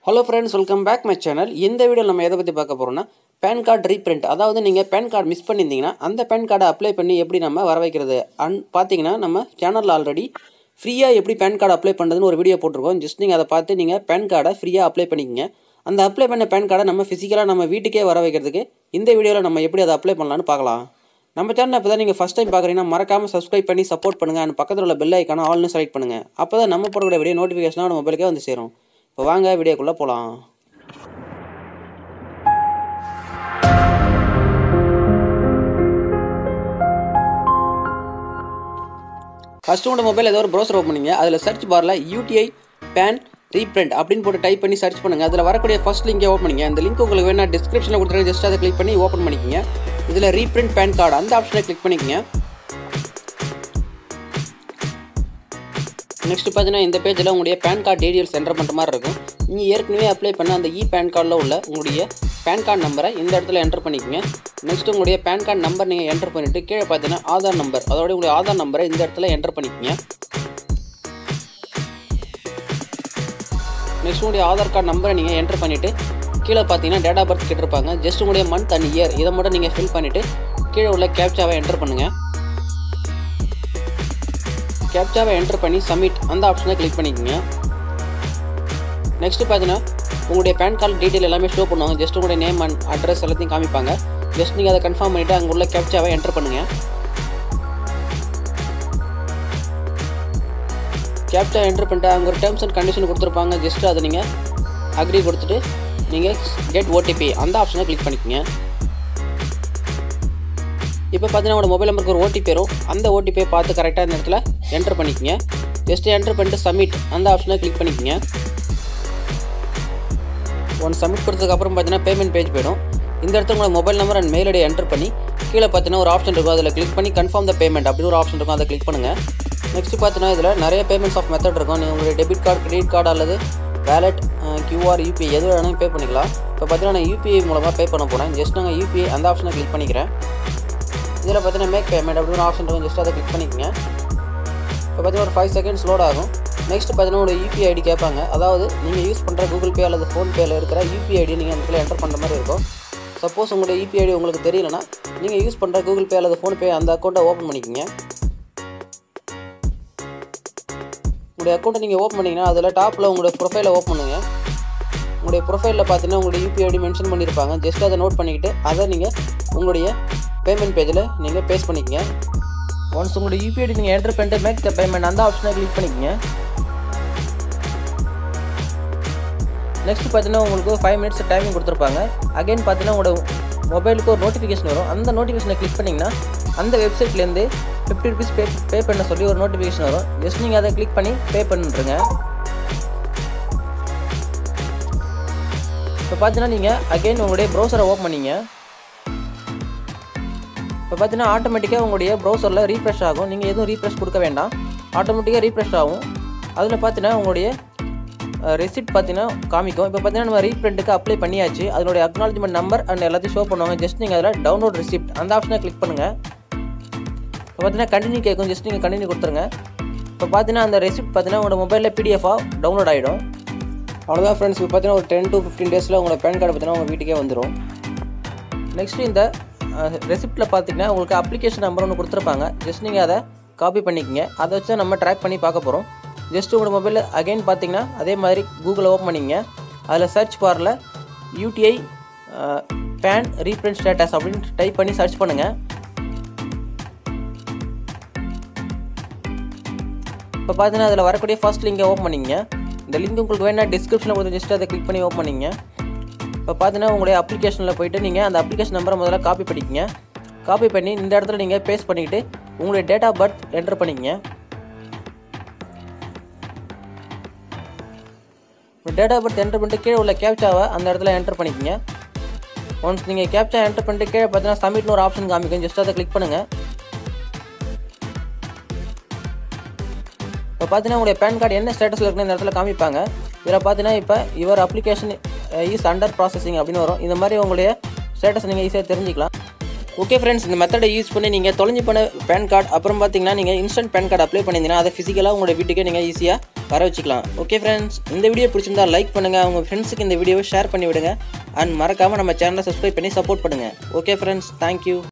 hello friends welcome back my channel இந்த video நம்ம எதை பற்றி பார்க்க போகிறோம்னா பேன் கார்டு ரீப்ரிண்ட் அதாவது நீங்கள் பேன் கார்டு மிஸ் பண்ணியிருந்தீங்கன்னா அந்த பேன் கார்டை அப்ளை பண்ணி எப்படி நம்ம வர வைக்கிறது அண்ட் பார்த்தீங்கன்னா நம்ம சேனலில் ஆல்ரெடி ஃப்ரீயாக எப்படி பேன் கார்டு அப்ளை பண்ணுறதுன்னு ஒரு வீடியோ போட்டிருக்கோம் ஜஸ்ட் நீங்கள் அதை பார்த்து நீங்கள் பேன் கார்டை ஃப்ரீயாக அப்ளை பண்ணிக்கங்க அந்த அப்ளை பண்ண பேன் கார்டை நம்ம ஃபிசிக்கலாக நம்ம வீட்டுக்கே வர வைக்கிறதுக்கு இந்த வீடியோவில் நம்ம எப்படி அதை அப்ளை பண்ணலான்னு பார்க்கலாம் நம்ம சேனல் இப்போ தான் நீங்கள் ஃபஸ்ட் டைம் பார்க்குறீங்கன்னா மறக்காமல் சப்ஸ்கிரைப் பண்ணி சப்போர்ட் பண்ணுங்கள் அண்ட் பக்கத்தில் உள்ள பெல் ஐக்கான ஆல்னு செலக்ட் பண்ணுங்கள் அப்போ தான் நம்ம போடக்கூடிய வீடியோ நோட்டிஃபிகேஷனாக நம்ம மொபைலுக்கே வந்து சேரும் இப்போ வாங்க வீடியோக்குள்ளே போகலாம் ஃபஸ்ட்டு உங்களோட மொபைல் ஏதோ ஒரு ப்ரௌசர் ஓப்பன் பண்ணிங்க அதில் சர்ச் பாரில் யூடிஐ பேன் ரீப்ரிண்ட் அப்படின்னு போட்டு டைப் பண்ணி சர்ச் பண்ணுங்கள் அதில் வரக்கூடிய ஃபஸ்ட் லிங்கை ஓப்பன் பண்ணிங்க இந்த லிங்க் உங்களுக்கு வேணா டிஸ்கிரிப்ஷனில் கொடுத்துருங்க ஜஸ்ட் அதை கிளிக் பண்ணி ஓப்பன் பண்ணிக்கங்க இதில் ரீப்ரிண்ட் பேன் கார்டு அந்த ஆப்ஷனை கிளிக் பண்ணிக்கங்க நெக்ஸ்ட் பார்த்தீங்கன்னா இந்த பேஜில் உங்களுடைய பேன் கார்டு டீடைல்ஸ் என்டர் பண்ணுற மாதிரி இருக்கும் நீங்கள் ஏற்கனவே அப்ளை பண்ண அந்த இ பேன் கார்டில் உள்ள உங்களுடைய பேன் கார்டு நம்பரை இந்த இடத்துல என்டர் பண்ணிக்கோங்க நெக்ஸ்ட் உங்களுடைய பேன் கார்டு நம்பர் நீங்கள் என்டர் பண்ணிவிட்டு கீழே பார்த்தீங்கன்னா ஆதார் நம்பர் அதோட உங்களுடைய ஆதார் நம்பரை இந்த இடத்துல என்டர் பண்ணிக்கோங்க நெக்ஸ்ட் உங்களுடைய ஆதார் கார்டு நம்பரை நீங்கள் என்டர் பண்ணிவிட்டு கீழே பார்த்தீங்கன்னா டேட் ஆஃப் பர்த் கேட்டிருப்பாங்க ஜஸ்ட் உங்களுடைய மந்த் அண்ட் இயர் இதை மட்டும் நீங்கள் ஃபில் பண்ணிவிட்டு கீழே உள்ள கேப்சாவை என்டர் பண்ணுங்கள் கேப்சாவை என்டர் பண்ணி சப்மிட் அந்த ஆப்ஷனை கிளிக் பண்ணிக்கோங்க நெக்ஸ்ட்டு பார்த்தீங்கன்னா உங்களுடைய பேன் கார்டு டீட்டெயில் எல்லாமே ஷோ பண்ணுவாங்க ஜஸ்ட் உங்களுடைய நேம் அண்ட் அட்ரஸ் எல்லாத்தையும் காமிப்பாங்க ஜஸ்ட் நீங்கள் அதை கன்ஃபார்ம் பண்ணிவிட்டு அங்கே உள்ள கேப்சாவை என்டர் பண்ணுங்கள் கேப்சா என்டர் பண்ணிட்டு அங்கே ஒரு டேர்ம்ஸ் அண்ட் கண்டிஷன் கொடுத்துருப்பாங்க ஜஸ்ட் அதை நீங்கள் அக்ரி கொடுத்துட்டு நீங்கள் கெட் ஓடிபி அந்த ஆப்ஷனை கிளிக் பண்ணிக்கோங்க இப்போ பார்த்தீங்கன்னா உங்களோட மொபைல் நம்பருக்கு ஒரு ஓடிபி வரும் அந்த ஓடிபியை பார்த்து கரெக்டாக இந்த இடத்துல என்டர் பண்ணிக்கோங்க ஜஸ்ட் என்டர் பண்ணிட்டு சப்மிட் அந்த ஆப்ஷனை கிளிக் பண்ணிக்கோங்க ஒன் சப்மிட் கொடுத்ததுக்கப்புறம் பார்த்தீங்கன்னா பேமெண்ட் பேஜ் போயிடும் இந்த இடத்துல உங்களோட mobile number and mail ID enter பண்ணி கீழே பார்த்தீங்கன்னா ஒரு ஆப்ஷன் இருக்கும் அதில் கிளிக் பண்ணி கன்ஃபார்ம் த பேமெண்ட் அப்படின்னு ஒரு ஆப்ஷன் இருக்கும் அதை கிளிக் பண்ணுங்கள் நெக்ஸ்ட் பார்த்தீங்கன்னா இதில் நிறைய பேமெண்ட்ஸ் ஆஃப் மெத்தட் இருக்கும் நீங்கள் உங்களுடைய டெபிட் கார்டு கிரெடிட் கார்டு அல்லது வேலெட் கியூஆர் யூபிஐ எது வேணாலும் பே பண்ணிக்கலாம் இப்போ பார்த்தீங்கன்னா நான் யூபிஐ மூலமாக பே பண்ண போகிறேன் ஜஸ்ட் நாங்கள் யூபிஐ அந்த ஆப்ஷனை கிளிக் பண்ணிக்கிறேன் இதில் பார்த்தீங்கன்னா மேக் பேமெண்ட் அப்படின்னு ஆப்ஷன் இருக்கும் ஜஸ்ட் அதை கிளிக் பண்ணிக்கங்க இப்போ பார்த்தீங்கன்னா ஒரு ஃபைவ் செகண்ட்ஸ் லோட் ஆகும் நெக்ஸ்ட் பார்த்தீங்கன்னா உங்களோட யூபிஐ ஐடி கேட்பாங்க அதாவது நீங்கள் யூஸ் பண்ணுற கூகுள் பே அல்லது ஃபோன்பேயில் இருக்கிற யூபிஐ ஐடி நீங்கள் அந்த என்டர் பண்ணுற மாதிரி இருக்கும் சப்போஸ் உங்களுடைய யூபிஐ ஐடி உங்களுக்கு தெரியலனா நீங்கள் யூஸ் பண்ணுற கூகுள் பே அல்லது ஃபோன்பே அந்த அக்கௌண்ட்டை ஓப்பன் பண்ணிக்கோங்க உங்களுடைய அக்கௌண்ட்டை நீங்கள் ஓப்பன் பண்ணிங்கன்னா அதில் டாப்பில் உங்களுடைய ப்ரொஃபைலை ஓப்பன் பண்ணுங்க உங்களுடைய ப்ரொஃபைலில் பார்த்தீங்கன்னா உங்களுடைய யூபிஐ ஐடி மென்ஷன் பண்ணியிருப்பாங்க ஜஸ்ட் அதை நோட் பண்ணிக்கிட்டு அதை நீங்கள் உங்களுடைய பேமெண்ட் பேஜில் நீங்கள் பேஸ் பண்ணிக்கங்க ஒன்ஸ் உங்களுடைய யூபிஐ ஐடி நீங்கள் என்டர் பண்ணிட்டு மேக் த பேமெண்ட் அந்த ஆப்ஷனை கிளிக் பண்ணிக்கங்க நெக்ஸ்ட் பார்த்தீங்கன்னா உங்களுக்கு ஃபைவ் மினிட்ஸ் டைமிங் கொடுத்துருப்பாங்க அகைன் பார்த்தீங்கன்னா உங்களோட மொபைலுக்கு ஒரு நோட்டிஃபிகேஷன் வரும் அந்த நோட்டிஃபிகேஷனை கிளிக் பண்ணிங்கன்னா அந்த வெப்சைட்லேருந்து ஃபிஃப்டி ருபீஸ் பே பே பண்ண சொல்லி ஒரு நோட்டிஃபிகேஷன் வரும் ஜஸ்ட் நீங்கள் அதை கிளிக் பண்ணி பே பண்ணிட்டுருங்க இப்போ பார்த்தீங்கன்னா நீங்கள் அகைன் உங்களுடைய ப்ரௌசரை ஓப்பன் பண்ணிங்க இப்போ பார்த்தீங்கன்னா ஆட்டோமேட்டிக்காக உங்களுடைய ப்ரௌசரில் ரீஃப்ரெஷ் ஆகும் நீங்கள் எதுவும் ரீஃப்ரெஷ் கொடுக்க வேண்டாம் ஆட்டோமேட்டிக்காக ரீஃப்ரெஷ் ஆகும் அதில் பார்த்தீங்கன்னா உங்களுடைய ரெசிப்ட் பார்த்தீங்கன்னா காமிக்கும் இப்போ பார்த்தீங்கன்னா நம்ம ரீப்ரிண்ட்டுக்கு அப்ளை பண்ணியாச்சு அதனுடைய அக்னாலஜ்மெண்ட் நம்பர் அண்ட் எல்லாத்தையும் ஷோ பண்ணுவாங்க ஜஸ்ட் நீங்கள் அதில் டவுன்லோட் ரெசிப்ட் அந்த ஆப்ஷனை கிளிக் பண்ணுங்கள் இப்போ பார்த்தீங்கன்னா கண்டினியூ கேட்கும் ஜஸ்ட் நீங்கள் கண்டினியூ கொடுத்துருங்க இப்போ பார்த்தீங்கன்னா அந்த ரெசிப்ட் பார்த்தீங்கன்னா உங்களோட மொபைலில் பிடிஎஃபாக டவுன்லோட் ஆகிடும் அவ்வளோதான் ஃப்ரெண்ட்ஸ் இப்போ பார்த்தீங்கன்னா ஒரு டென் டு ஃபிஃப்டீன் டேஸில் உங்களோட பேன் கார்டு பார்த்தீங்கன்னா உங்கள் வீட்டுக்கே வந்துடும் நெக்ஸ்ட்டு இந்த ரெசிப்ட்டில் பார்த்தீங்கன்னா உங்களுக்கு அப்ளிகேஷன் நம்பர் ஒன்று கொடுத்துருப்பாங்க ஜஸ்ட் நீங்கள் அதை காப்பி பண்ணிக்கங்க அதை வச்சு நம்ம ட்ராக் பண்ணி பார்க்க போகிறோம் ஜஸ்ட் உங்களோட மொபைலில் அகைன் பார்த்தீங்கன்னா அதே மாதிரி கூகுளில் ஓப்பன் பண்ணிங்க அதில் சர்ச் பாரில் யூடிஐ பேன் ரீப்ரிண்ட் ஸ்டேட்டஸ் அப்படின்னு டைப் பண்ணி சர்ச் பண்ணுங்கள் இப்போ பார்த்தீங்கன்னா அதில் வரக்கூடிய ஃபர்ஸ்ட் லிங்கை ஓப்பன் பண்ணிங்க இந்த லிங்க் உங்களுக்கு வேணால் டிஸ்கிரிப்ஷனில் கொடுத்து ஜஸ்ட் அதை கிளிக் பண்ணி ஓப்பன் பண்ணிங்க இப்போ பார்த்தீங்கன்னா உங்களுடைய அப்ளிகேஷனில் போயிட்டு நீங்கள் அந்த அப்ளிகேஷன் நம்பரை முதல்ல காப்பி பண்ணிக்கங்க காப்பி பண்ணி இந்த இடத்துல நீங்கள் பேஸ்ட் பண்ணிக்கிட்டு உங்களுடைய டேட் ஆஃப் பர்த் என்டர் பண்ணிக்கங்க டேட் ஆஃப் பர்த் என்டர் பண்ணிட்டு கீழே உள்ள கேப்சாவை அந்த இடத்துல என்டர் பண்ணிக்கங்க ஒன்ஸ் நீங்கள் கேப்சா என்டர் பண்ணிட்டு கீழே பார்த்தீங்கன்னா சப்மிட்னு ஒரு ஆப்ஷன் காமிக்கும் ஜஸ்ட் அதை கிளிக் பண்ணுங்கள் இப்போ பார்த்தீங்கன்னா உங்களுடைய பேன் கார்டு என்ன ஸ்டேட்டஸில் இருக்குன்னு இந்த இடத்துல காமிப்பாங்க இதில் பார்த்தீங்கன்னா இப்போ your application is under processing அப்படின்னு வரும் இந்த மாதிரி உங்களுடைய ஸ்டேட்டஸ் நீங்கள் ஈஸியாக தெரிஞ்சிக்கலாம் ஓகே ஃப்ரெண்ட்ஸ் இந்த மெத்தடை யூஸ் பண்ணி நீங்கள் தொலைஞ்சு போன பேன் கார்டு அப்புறம் பார்த்தீங்கன்னா நீங்கள் இன்ஸ்டன்ட் பேன் கார்டு அப்ளை பண்ணியிருந்தீங்கன்னா அதை ஃபிசிக்கலாக உங்களோட வீட்டுக்கே நீங்கள் ஈஸியாக வர வச்சுக்கலாம் ஓகே ஃப்ரெண்ட்ஸ் இந்த வீடியோ பிடிச்சிருந்தா லைக் பண்ணுங்கள் உங்கள் ஃப்ரெண்ட்ஸுக்கு இந்த வீடியோவை ஷேர் பண்ணி விடுங்க அண்ட் மறக்காமல் நம்ம சேனலை சப்ஸ்கிரைப் பண்ணி சப்போர்ட் பண்ணுங்கள் ஓகே ஃப்ரெண்ட்ஸ் தேங்க்யூ